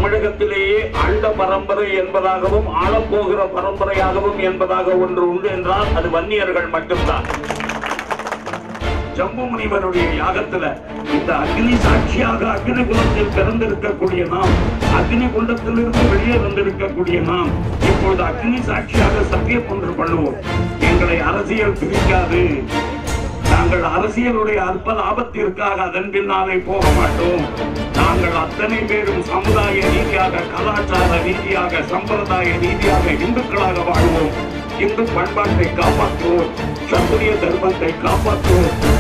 தமிழகத்திலேயே ஆண்ட பரம்பரை என்பதாகவும் ஆளப்போகிற பரம்பரையாகவும் என்பதாக ஒன்று உண்டு என்றால் அது வன்னியர்கள் மட்டும்தான் ஜம்பு முனிவருடைய யாகத்துல இந்த அக்னி சாட்சியாக அக்னி குலத்தில் பிறந்திருக்கக்கூடிய நாம் அக்னி குண்டத்திலிருந்து வெளியே வந்திருக்கக்கூடிய நாம் இப்பொழுது அக்னி சாட்சியாக சத்தியம் ஒன்று பண்ணுவோம் எங்களை அரசியல் பிரிக்காது நாங்கள் அரசியலுடைய அற்ப லாபத்திற்காக அதன் பின்னாலே போக மாட்டோம் நாங்கள் அத்தனை பேரும் சமுதாய ரீதியாக கலாச்சார ரீதியாக சம்பிரதாய ரீதியாக இந்துக்களாக வாழ்வோம் இந்து பண்பாட்டை காப்பாற்றுவோம் சத்துரிய தர்மத்தை காப்பாற்றுவோம்